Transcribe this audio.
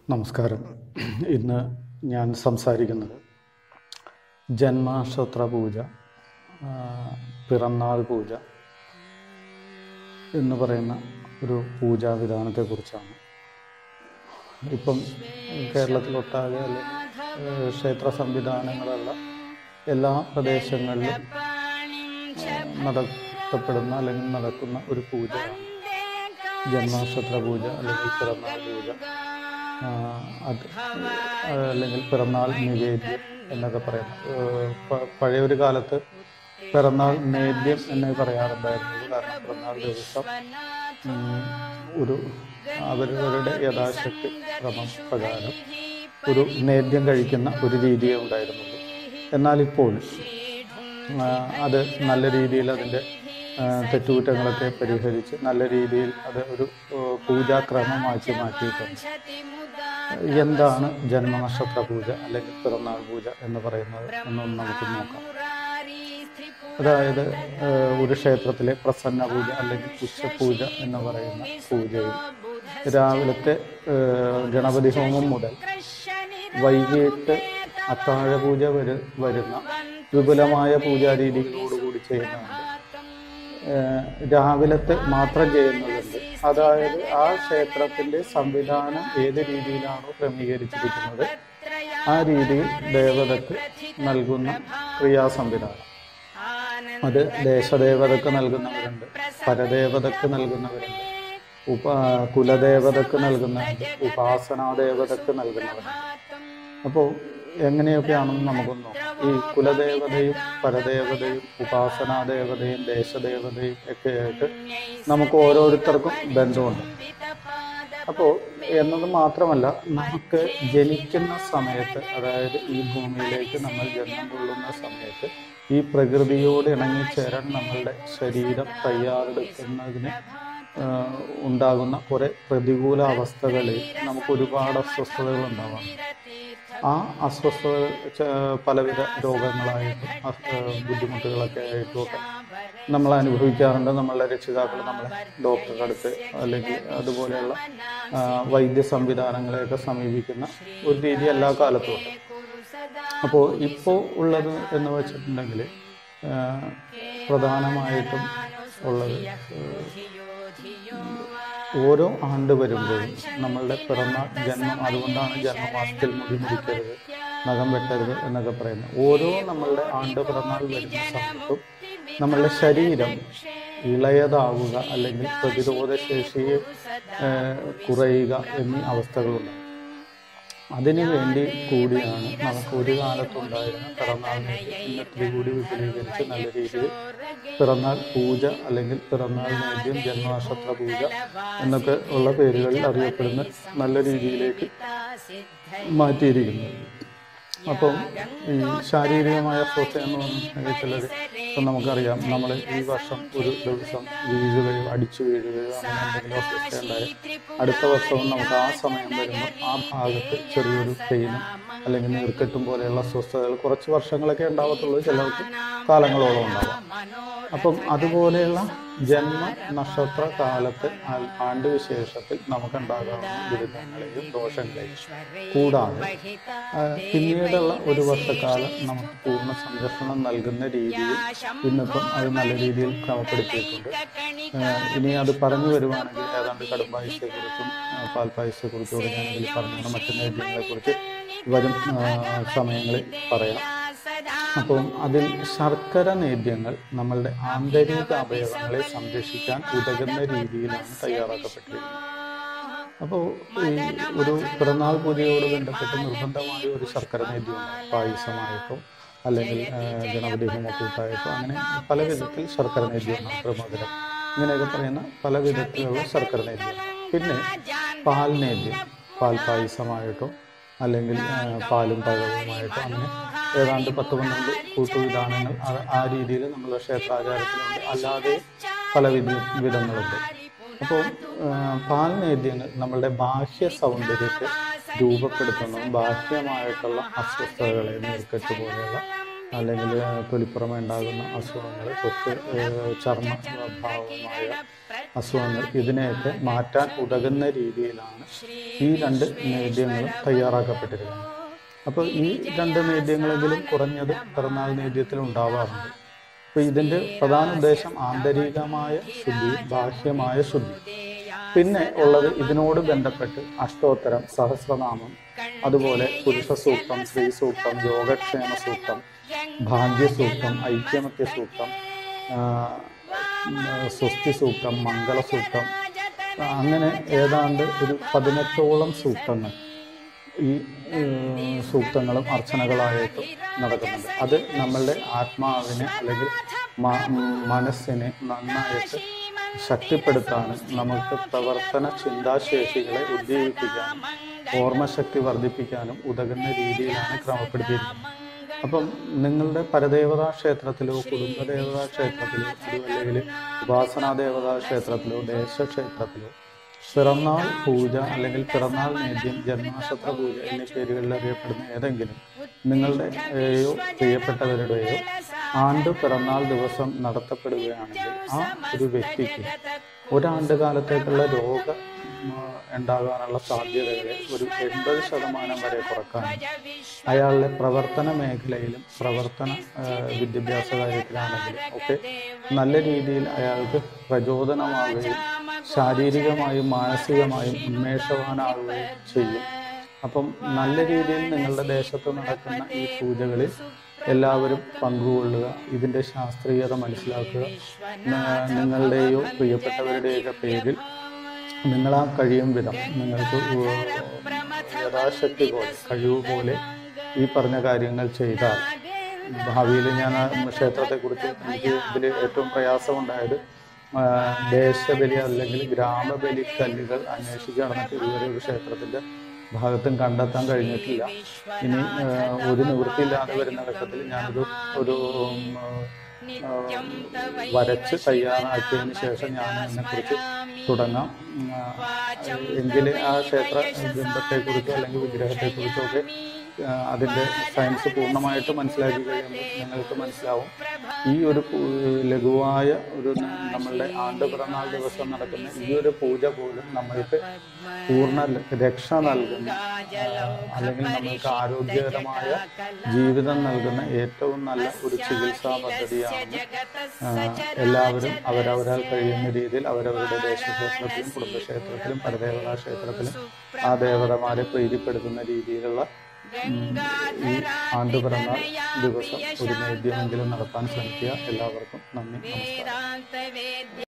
നമസ്കാരം ഇന്ന് ഞാൻ സംസാരിക്കുന്നത് ജന്മാക്ഷത്ര പൂജ ആ, പിറന്നാൾ പൂജ എന്ന് പറയുന്ന ഒരു പൂജാ വിധാനത്തെക്കുറിച്ചാണ് ഇപ്പം കേരളത്തിലൊട്ടാകെ അല്ലെങ്കിൽ ഏഹ്, ക്ഷേത്ര സംവിധാനങ്ങളുള്ള എല്ലാ പ്രദേശങ്ങളിലും നടത്തപ്പെടുന്ന അല്ലെങ്കിൽ നടക്കുന്ന ഒരു പൂജയാണ് ജന്മാക്ഷത്ര പൂജ അല്ലെങ്കിൽ പിറന്നാൾ പൂജ ആ, അത് അല്ലെങ്കിൽ പിറന്നാൾ നിവേദ്യം എന്നൊക്കെ പറയാം ഏഹ്, പ- പഴയൊരു കാലത്ത് പിറന്നാൾ നേദ്യം എന്ന് പറയാറുണ്ടായിരുന്നത് കാരണം പിറന്നാൾ ദിവസം ഉം, ഒരു അവരവരുടെ യഥാശക്തി ക്രമം പ്രകാരം ഒരു നേദ്യം കഴിക്കുന്ന ഒരു രീതിയേ ഉണ്ടായിരുന്നുള്ളൂ എന്നാൽ ഇപ്പോൾ ആ, അത് നല്ല രീതിയിൽ അതിൻ്റെ ആ, തെറ്റുകുറ്റങ്ങളൊക്കെ പരിഹരിച്ച് നല്ല രീതിയിൽ അത് ഒരു ആ, പൂജാക്രമമാക്കി മാറ്റിയിട്ടുണ്ട് എന്താണ് ജന്മനക്ഷത്ര പൂജ അല്ലെങ്കിൽ പിറന്നാൾ പൂജ എന്ന് പറയുന്നത് എന്നൊന്ന് നമുക്ക് നോക്കാം അതായത് ആ, ഒരു ക്ഷേത്രത്തിലെ പ്രസന്ന പൂജ അല്ലെങ്കിൽ ഉച്ചപൂജ എന്ന് പറയുന്ന പൂജയിൽ രാവിലത്തെ ആ, ഗണപതി ഹോമം മുതൽ വൈകിട്ട് അത്താഴ പൂജ വരെ വരുന്ന വിപുലമായ പൂജാരീതികളോടുകൂടി ചെയ്യുന്നുണ്ട് ഏഹ് രാവിലത്തെ മാത്രം ചെയ്യുന്നതുണ്ട് അതായത് ആ ക്ഷേത്രത്തിന്റെ സംവിധാനം ഏത് രീതിയിലാണോ ക്രമീകരിച്ചിരിക്കുന്നത് ആ രീതിയിൽ ദേവതക്ക് നൽകുന്ന ക്രിയാ സംവിധാനം അത് ദേശദേവതക്ക് നൽകുന്നവരുണ്ട് പരദേവതക്ക് നൽകുന്നവരുണ്ട് ഉപ കുലദേവതക്ക് നൽകുന്നവരുണ്ട് ഉപാസനാദേവതക്ക് നൽകുന്നവരുണ്ട് അപ്പോൾ എങ്ങനെയൊക്കെയാണെന്ന് നമുക്കൊന്ന് നോക്കാം ഈ കുലദേവതയും പരദേവതയും ഉപാസനാദേവതയും ദേശദേവതയും ഒക്കെ ആയിട്ട് നമുക്ക് ഓരോരുത്തർക്കും ബന്ധമുണ്ട് അപ്പോൾ എന്നത് മാത്രമല്ല നമുക്ക് ജനിക്കുന്ന സമയത്ത് അതായത് ഈ ഭൂമിയിലേക്ക് നമ്മൾ ജന്മം കൊള്ളുന്ന സമയത്ത് ഈ പ്രകൃതിയോട് ഇണങ്ങിച്ചേരാൻ നമ്മളുടെ ശരീരം തയ്യാറെടുക്കുന്നതിന് ആ, ഉണ്ടാകുന്ന കുറേ പ്രതികൂല അവസ്ഥകളിൽ നമുക്ക് ഒരുപാട് അസ്വസ്ഥതകൾ ഉണ്ടാവാം ആ അസ്വസ്ഥത ച- പലവിധ രോഗങ്ങളായിട്ടും അസ്- ആ, ബുദ്ധിമുട്ടുകളൊക്കെ ആയിട്ടും ഒക്കെ നമ്മൾ അനുഭവിക്കാറുണ്ട് നമ്മളുടെ രക്ഷിതാക്കൾ നമ്മളെ ഡോക്ടറുടെ അടുത്ത് അല്ലെങ്കിൽ അതുപോലെയുള്ള ആ, വൈദ്യ സംവിധാനങ്ങളെയൊക്കെ സമീപിക്കുന്ന ഒരു രീതി എല്ലാ കാലത്തും ഉണ്ട് അപ്പോൾ ഇപ്പോൾ ഉള്ളത് എന്ന് വെച്ചിട്ടുണ്ടെങ്കിൽ ആ, പ്രധാനമായിട്ടും ഉള്ളത് ആ, ഓരോ ആണ്ട് വരുമ്പോഴും നമ്മളുടെ പിറന്ന ജന്മം അതുകൊണ്ടാണ് ജന്മമാസത്തിൽ മുടി മുടിക്കരുത് നഖം വെട്ടരുത് എന്നൊക്കെ പറയുന്നത് ഓരോ നമ്മളുടെ ആണ്ട് പിറന്നാൾ വരുന്ന സമയത്തും നമ്മളുടെ ശരീരം ഇളയതാവുക അല്ലെങ്കിൽ പ്രതിരോധ ശേഷിയെ കുറയുക എന്നീ അവസ്ഥകളുണ്ട് അതിനു വേണ്ടി കൂടിയാണ് നമുക്ക് ഒരു കാലത്തുണ്ടായിരുന്ന പിറന്നാൾ നേദ്യം ഇന്നത്തിരി കൂടി വിപുലീകരിച്ച് നല്ല രീതിയിൽ പിറന്നാൾ പൂജ അല്ലെങ്കിൽ പിറന്നാൾ നേദ്യം ജന്മനക്ഷത്ര പൂജ എന്നൊക്കെ ഉള്ള പേരുകളിൽ അറിയപ്പെടുന്ന നല്ല രീതിയിലേക്ക് മാറ്റിയിരിക്കുന്നത് അപ്പം ഈ ശാരീരികമായ അസ്വസ്ഥ എന്ന് പറഞ്ഞിട്ടുണ്ടെങ്കിൽ ചിലർ ഇപ്പം നമുക്കറിയാം നമ്മൾ ഈ വർഷം ഒരു ദിവസം വീഴുകയോ അടിച്ചു വീഴുകയോ അങ്ങനെ എന്തെങ്കിലും അസ്വസ്ഥ ഉണ്ടായി അടുത്ത വർഷവും നമുക്ക് ആ സമയം വരുമ്പോൾ ആ ഭാഗത്ത് ചെറിയൊരു പെയിനും അല്ലെങ്കിൽ നീർക്കെട്ടും പോലെയുള്ള അസ്വസ്ഥതകൾ കുറച്ച് വർഷങ്ങളൊക്കെ ഉണ്ടാവത്തുള്ളൂ ചിലർക്ക് കാലങ്ങളോളം ഉണ്ടാവാം അപ്പം അതുപോലെയുള്ള ജന്മ നക്ഷത്ര കാലത്ത് ആ- ആണ്ട് വിശേഷത്തിൽ നമുക്കുണ്ടാകാവുന്ന ദുരിതങ്ങളെയും ദോഷങ്ങളെയും കൂടാതെ ആ, പിന്നീടുള്ള ഒരു വർഷക്കാലം നമുക്ക് പൂർണ്ണ സംരക്ഷണം നൽകുന്ന രീതിയിൽ ഇന്നിപ്പം അത് നല്ല രീതിയിൽ ക്രമപ്പെടുത്തിയിട്ടുണ്ട് ആ, ഇനി അത് പറഞ്ഞു വരുവാണെങ്കിൽ ഏതാണ്ട് കടുംപായസത്തെക്കുറിച്ചും ആ, പാൽപ്പായസത്തെക്കുറിച്ചും ഒക്കെ ഞാനിതിൽ പറഞ്ഞു മറ്റു നേദ്യങ്ങളെക്കുറിച്ച് വരും ആ, സമയങ്ങളിൽ പറയാം അപ്പം അതിൽ ശർക്കര നേദ്യങ്ങൾ നമ്മളുടെ ആന്തരിക അവയവങ്ങളെ സംരക്ഷിക്കാൻ ഉതകുന്ന രീതിയിലാണ് തയ്യാറാക്കപ്പെട്ടിരിക്കുന്നത് അപ്പോൾ ഈ ഒരു പിറന്നാൾ പൂജയോട് ബന്ധപ്പെട്ട് നിർബന്ധമായ ഒരു ശർക്കര നേദ്യമുണ്ട് പായസമായിട്ടോ അല്ലെങ്കിൽ ആ, ഗണപതി ഹോമക്കൂട്ടായിട്ടോ അങ്ങനെ പല വിധത്തിൽ ശർക്കര നേദ്യമുണ്ട് പ്രമോദനം ഇങ്ങനെയൊക്കെ പറയുന്ന പല വിധത്തിലുള്ള ശർക്കര നേദ്യം പിന്നെ പാൽ നേദ്യം പാൽ പായസമായിട്ടോ അല്ലെങ്കിൽ ആ, പാലും പഴവുമായിട്ടോ അങ്ങനെ ഏതാണ്ട് പത്ത് പന്ത്രണ്ട് കൂട്ടുവിധാനങ്ങൾ ആ- ആ രീതിയിൽ നമ്മുടെ ക്ഷേത്രാചാരത്തിലുണ്ട് അല്ലാതെ പല വിധ വിധങ്ങളുണ്ട് അപ്പോൾ പാൽ നേദ്യങ്ങൾ നമ്മളുടെ ബാഹ്യ സൗന്ദര്യത്തെ രൂപപ്പെടുത്തുന്നതും ബാഹ്യമായിട്ടുള്ള അസ്വസ്ഥതകളെ നീർക്കെട്ട് പോലെയുള്ള അല്ലെങ്കിൽ തൊലിപ്പുറമെ ഉണ്ടാകുന്ന അസുഖങ്ങൾ തൊട്ട് ഏഹ്, ചർമ്മ ഭാവമായ അസുഖങ്ങൾ ഇതിനെയൊക്കെ മാറ്റാൻ ഉതകുന്ന രീതിയിലാണ് ഈ രണ്ട് നേദ്യങ്ങളും തയ്യാറാക്കപ്പെട്ടിരിക്കുന്നത് അപ്പോൾ ഈ രണ്ട് നേദ്യങ്ങളെങ്കിലും കുറഞ്ഞത് പിറന്നാൾ നേദ്യത്തിൽ ഉണ്ടാവാറുണ്ട് അപ്പോൾ ഇതിൻ്റെ പ്രധാന ഉദ്ദേശം ആന്തരികമായ ശുദ്ധി ബാഹ്യമായ ശുദ്ധി പിന്നെ ഉള്ളത് ഇതിനോട് ബന്ധപ്പെട്ട് അഷ്ടോത്തരം സഹസ്രനാമം അതുപോലെ പുരുഷ സൂക്തം സ്ത്രീ സൂക്തം യോഗക്ഷേമ സൂക്തം ഭാഗ്യ സൂക്തം ഐക്യമത്യ സൂക്തം ആ, ഉം, സ്വസ്തി സൂക്തം മംഗള സൂക്തം ആ, അങ്ങനെ ഏതാണ്ട് ഒരു പതിനെട്ടോളം സൂക്തങ്ങൾ ഈ ഏഹ്, സൂക്തങ്ങളും അർച്ചനകളായിട്ടും നടക്കുന്നുണ്ട് അത് നമ്മളുടെ ആത്മാവിനെ അല്ലെങ്കിൽ മ- മനസ്സിനെ നന്നായിട്ട് ശക്തിപ്പെടുത്താനും നമുക്ക് പ്രവർത്തന ചിന്താശേഷികളെ ഉദ്ദീപിപ്പിക്കാനും ഓർമ്മശക്തി വർദ്ധിപ്പിക്കാനും ഉതകുന്ന രീതിയിലാണ് ക്രമപ്പെടുത്തിയിരിക്കുന്നത് അപ്പം നിങ്ങളുടെ പരദേവതാ ക്ഷേത്രത്തിലോ കുടുംബദേവതാ ക്ഷേത്രത്തിലോ അല്ലെങ്കിൽ ഉപാസനാ ദേവതാ ക്ഷേത്രത്തിലോ ദേശക്ഷേത്രത്തിലോ പിറന്നാൾ പൂജ അല്ലെങ്കിൽ പിറന്നാൾ നേദ്യം ജന്മാക്ഷത്ര പൂജ എന്നീ പേരുകളിൽ അറിയപ്പെടുന്ന ഏതെങ്കിലും നിങ്ങളുടെയോ പ്രിയപ്പെട്ടവരുടെയോ ആണ്ട് പിറന്നാൾ ദിവസം നടത്തപ്പെടുകയാണെങ്കിൽ ആ ഒരു വ്യക്തിക്ക് ഒരാണ്ട് കാലത്തേക്കുള്ള രോഗ ഉം, ഉണ്ടാകാനുള്ള സാധ്യതകളെ ഒരു എൺപത് ശതമാനം വരെ കുറക്കാനും അയാളുടെ പ്രവർത്തന മേഖലയിലും പ്രവർത്തന ആ, വിദ്യാഭ്യാസ കാര്യത്തിലാണെങ്കിലും ഒക്കെ നല്ല രീതിയിൽ അയാൾക്ക് പ്രചോദനമാവുകയും ശാരീരികമായും മാനസികമായും ഉന്മേഷവാനാവുകയും ചെയ്യും അപ്പം നല്ല രീതിയിൽ നിങ്ങളുടെ ദേശത്ത് നടക്കുന്ന ഈ പൂജകളിൽ എല്ലാവരും പങ്കുകൊള്ളുക ഇതിൻ്റെ ശാസ്ത്രീയത മനസ്സിലാക്കുക ന- നിങ്ങളുടെയോ പ്രിയപ്പെട്ടവരുടെയൊക്കെ പേരിൽ നിങ്ങളാ കഴിയും വിധം നിങ്ങൾക്ക് ഉ- യഥാശക്തി പോലെ കഴിവ് പോലെ ഈ പറഞ്ഞ കാര്യങ്ങൾ ചെയ്താൽ ഭാവിയിൽ ഞാൻ ആ ക്ഷേത്രത്തെക്കുറിച്ച് എനിക്ക് ഇതിൽ ഏറ്റവും പ്രയാസമുണ്ടായത് ആ, ദേശബലി അല്ലെങ്കിൽ ഗ്രാമബലി കല്ലുകൾ അന്വേഷിച്ച് നടന്നിട്ട് ഇതുവരെ ഒരു ക്ഷേത്രത്തിന്റെ ഭാഗത്തും കണ്ടെത്താൻ കഴിഞ്ഞിട്ടില്ല ഇനി ആ, ഒരു നിവൃത്തിയില്ലാതെ വരുന്ന ഘട്ടത്തിൽ ഞാനൊരു ഒരു ഉം, ആ, വരച്ച് തയ്യാറാക്കിയതിന് ശേഷം ഞാൻ അതിനെക്കുറിച്ച് തുടങ്ങാം ഉം, ആ, എങ്കിൽ ആ ക്ഷേത്ര ബിംബത്തെക്കുറിച്ചോ അല്ലെങ്കിൽ വിഗ്രഹത്തെക്കുറിച്ചോ ഒക്കെ ആ, അതിൻ്റെ സയൻസ് പൂർണ്ണമായിട്ട് മനസ്സിലാക്കി കഴിയുമ്പോൾ നിങ്ങൾക്ക് മനസ്സിലാവും ഈ ഒരു പൂ- ലഘുവായ ഒരു ന- നമ്മളുടെ ആണ്ട് പിറന്നാൾ ദിവസം നടക്കുന്ന ഈ ഒരു പൂജ പോലും നമ്മൾക്ക് പൂർണ്ണ ല- രക്ഷ നൽകുന്ന ആ, അല്ലെങ്കിൽ നമ്മൾക്ക് ആരോഗ്യകരമായ ജീവിതം നൽകുന്ന ഏറ്റവും നല്ല ഒരു ചികിത്സാ പദ്ധതിയാണ് ആ, എല്ലാവരും അവരവരാൽ കഴിയുന്ന രീതിയിൽ അവരവരുടെ ദേശക്ഷേത്രത്തിലും കുടുംബക്ഷേത്രത്തിലും പരദേവതാ ക്ഷേത്രത്തിലും ആ ദേവതമാരെ പ്രീതിപ്പെടുത്തുന്ന രീതിയിലുള്ള ഉം, ഈ ആണ്ട് പിറന്നാൾ ദിവസം ഒരു നേദ്യമെങ്കിലും നടത്താൻ ശ്രമിക്കുക എല്ലാവർക്കും നന്ദി നമസ്കാരം വേദാന്തവേദ്യ